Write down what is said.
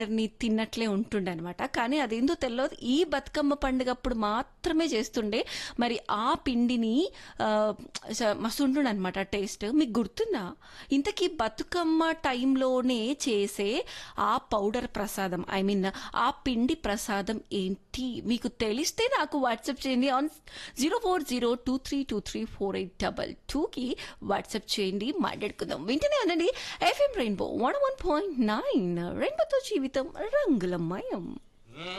ని తిన్నట్లే ఉంటుండే అనమాట కానీ అదేందో తెలియదు ఈ బతుకమ్మ పండుగప్పుడు మాత్రమే చేస్తుండే మరి ఆ పిండిని ఆ, స- మస్తు ఉంటుండే అనమాట టేస్ట్ మీకు గుర్తుందా ఇంతకీ బతుకమ్మ టైంలోనే చేసే ఆ పౌడర్ ప్రసాదం ఐ మీన్ ఆ పిండి ప్రసాదం ఏంటి మీకు తెలిస్తే నాకు వాట్సాప్ చేయండి on zero four zero two three two three four eight double టూకి వాట్సాప్ చేయండి మాట్లాడుకుందాం వింటూనే ఉండండి FM rainbow one one point nine రెయిన్బోతో జీవితం రంగులమయం